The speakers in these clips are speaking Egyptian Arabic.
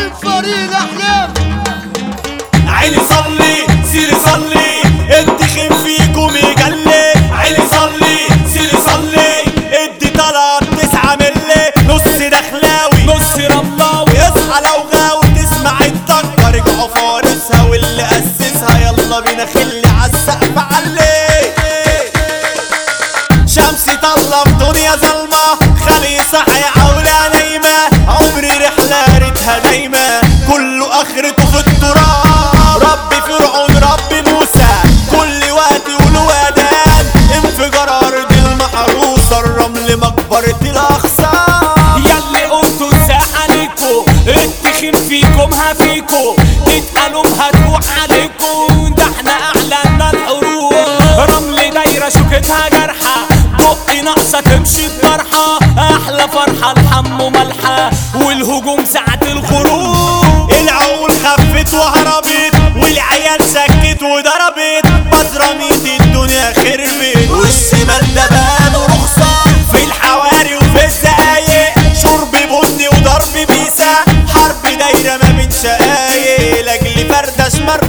فريق الاحلام عيني صلي سيري صلي التخن فيكم يجلي عيني صلي سيري صلي ادي طلعت تسعة ملي نص دخلاوي نص رملاوي اصحى لو غاوي تسمع الضجة رجعوا فارسها واللي اسسها يلا بينا خلي عالسقف علي شمسي طلع في دنيا ظلمة خلي صحي عولة نايمة عمري رحلة ريتها دايمة كله اخرته في التراب ربي فرعون ربي موسى كل وقت يقولوا اذان انفجار ارض المحروسة الرمل مقبرة الاخصام ياللي قلتوا ازاي عليكم التخين فيكم هفيكم تتقالوا هتروح عليكم ده احنا اعلنا الحروب رمل دايرة شوكتها جرحة بقي ناقصة تمشي بطرحة احلى فرحة الحم ملحة والهجوم ساعة الخروج العقول خفت وهربت والعيال سكت وضربت بزراميت الدنيا خربت والشمال ده بقاله رخصة في الحواري وفي الزقايق شرب بني وضرب بيسا حرب دايرة ما بين شقايق لاجل فردة شمال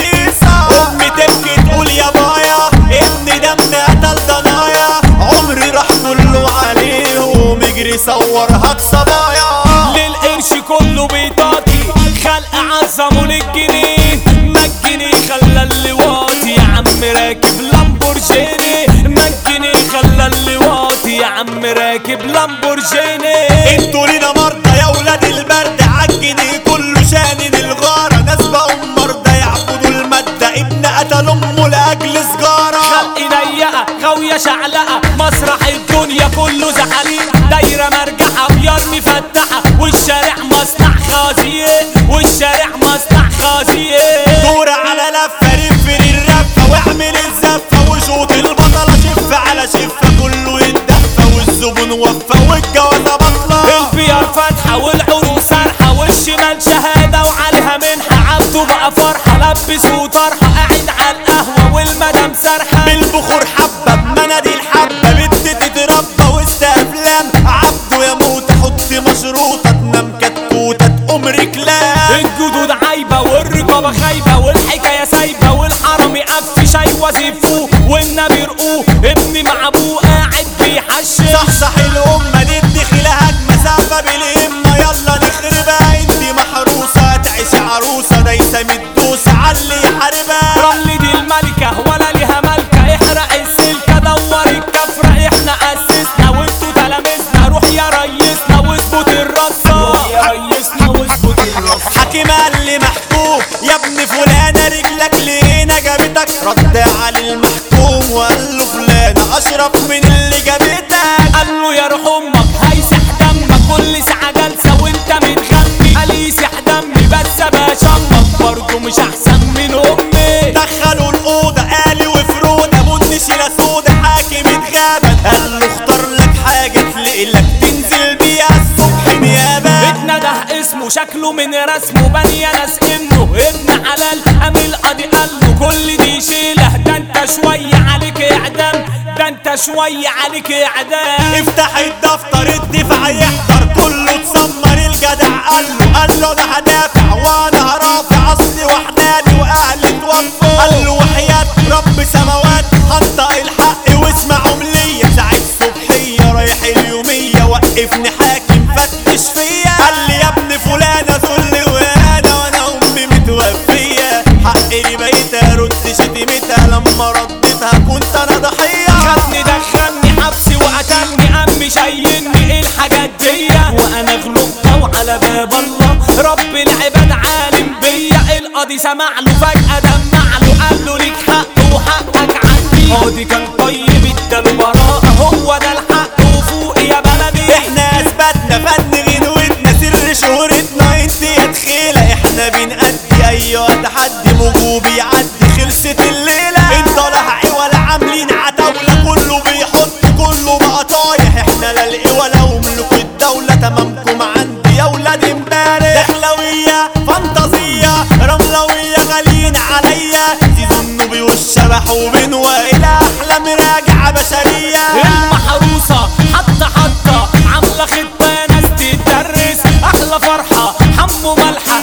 رخيصة امي تبكي تقول يا بايا ابن دم قتل ضنايا عمري راح كله عليهم اجري صورها بصبايا للقرش كله بيطاطي خلق عظمه للجنيه ما الجنيه خلى اللي واطي يا عم راكب لامبورجيني ما الجنيه خلى اللي واطي يا عم راكب لامبورجيني انتوا لينا مرضى يا ولاد البرد عالجنيه كله شانن الغارة ناس بقوا مرضى يعبدوا المادة ابن قتل امه لاجل سجارة خلق ضيقة غاوية شعلقة مسرح الدنيا كله زعليق دايرة مرجحة بيار مفتحة والشارع مصنع خازية والشارع مصنع خازية دور على لفة رفر الرفة واعمل الزفة وشوط البطلة شفة على شفة كله يتدفى والزبون وفى والجوازة بطلة البيار فاتحة والعروس سارحة والشمال شهادة وعليها منحة عبده بقى فرحة لبس وطرحة قاعد على القهوة والمدام سارحة بالبخور حبة بمناديل حبة بنت تتربى وسط افلام عبده يموت حط مشروطة تنام كتكوتة تقوم رجلام الجدود عايبة والرقابة خايبة والحكاية سايبة والحرم يقفش هيوظفوه والنبي رقوه ابني مع ابوه قاعد بيحشش صح صح الأمة ندي خلها مسافة بالهمة يلا نخربها انتي محروسة تعيش عروسة دايسة متدوسة علي يحاربها رمل دي الملكة ولا ليها ملكة احرق السلكة دور الكفرة احنا اسسنا وانتوا تلاميذنا روح يا ريسنا واظبط الرصة روح يا ريسنا واظبط الرصة حكيم قال لي محكوم يا ابن فلانة رجلك لهنا جابتك رد على المحكوم وقال له فلانة اشرف من اللي جابتك قال له يا روح امك هيسح دمك كل ساعة جلسة وانت متغني قال يسح دمي بس بشمك برضه مش احسن من امي دخلوا الأوضة قالي وفرودة بني شيلة سودا حاكم اتغابت قال له اختار لك حاجة تلاقي تنزل بيها الصبح نيابة اتنده اسمه شكله من رسمه بني ناس انه ابن حلال قام القاضي قال له كل دي شيله ده انت شويه عليك اعدام ده انت شويه عليك اعدام افتح الدفتر الدفاع يحضر كله اتسمر الجدع قال له قال له انا هدافع وانا هرافع اصلي وحداني واهلي توفوا قال له وحياة رب سماوات هنطق الحق واسمعوا ليا ساعة صبحية رايح اليومية وقفني حاكم فتش فيا قال لي يا ابن فلانة ذل وانا وانا امي متوفية حقي بقيت ارد شتمتها لما رديتها كنت انا ضحية خدني دخلني حبسي وقتلني قام شايلني ايه الحاجات دي وانا غلطت وعلى باب الله رب العباد عالم بيا القاضي سمع له فجأة دمع له قال له ليك حق وحقك عندي قاضي كان طيب اداله براءة هو ده الحق وفوق يا بلدي احنا اثبتنا فن غنوتنا سر شهرتنا انت يا تخيلة احنا بنأدي ايوه تحدي موجوب يعدي خلصت الليلة انت لهعي ولا عاملين عتاولة كله بيحط كله بقى طايح احنا لا القوى ولا مملك الدولة تمامكم عندي يا ولاد امبارح دخلوية فانتازية رملوية غاليين عليا سيزون نوبي والشبح وبنوى الى احلام راجعة بشرية المحروسة حتى حتى عاملة خطة يا ناس تتدرس أحلى فرحة حمو ملحة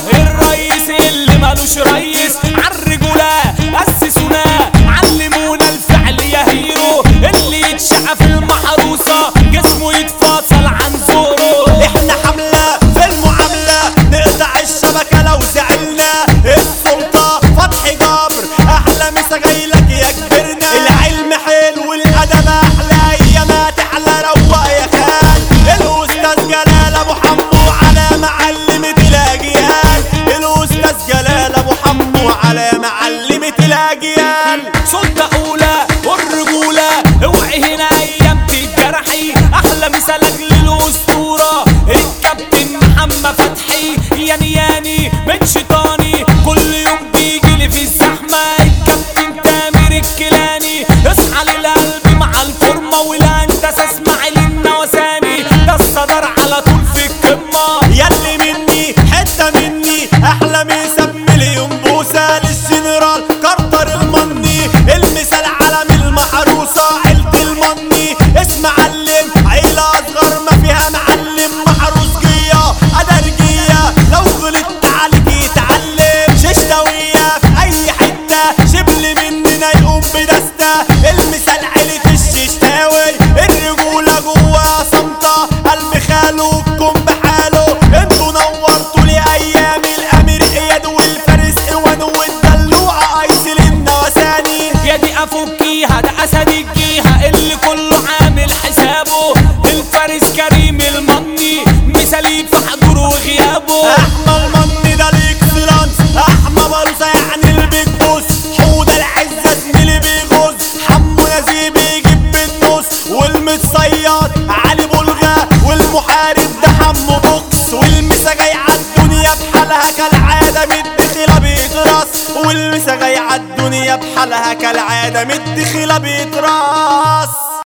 حمو على معلمة الاجيال الاستاذ جلال ابو حمو على معلمة الاجيال سلطة أولى والرجولة اوعي هنا أيام تتجرحي أحلى مثالك للأسطورة الكابتن محمد فتحي ياني ياني من شيطاني كل يوم بيجيلي في الزحمة الكابتن تامر الكيلاني اصحى للقلب مع الفورمة والهندسة اسمعي للنواساني ده الصدر على طول في القمة ياللي مني حتة مني احلى مسا مليون بوسة للجنرال كارتر المني المثال علم المحروسة عيلة المني اسم علم عيلة اصغر ما فيها معلم محروس جية ادرجية لو غلطت عليك يتعلم ششتاوية في اي حتة شبل مننا يقوم بدستة المثال عيلة الششتاوي الرجولة جوا صمتة قلب خالوكم بحاله انتوا نورتوا لي ايام الامير اياد والفارس ايوان والدلوعة ايسل النواساني يا دي افكيها ده اسد الجيهة اللي كله عامل حسابه الفارس كريم المني مثالي في حضوره وغيابه احمى المني ده الاكسلانس احمى بلوزة يعني البيج بوس حوده العزة زميلي بيغوز حمو نزيه بيجيب بالنص والمتصياد علي بلغة والمحارب ده حمو بوكس والمسا جاي عالدنيا بحالها كالعادة مدخلة بيتراس والمسا جاي عالدنيا بحالها كالعادة مدخلة بيتراس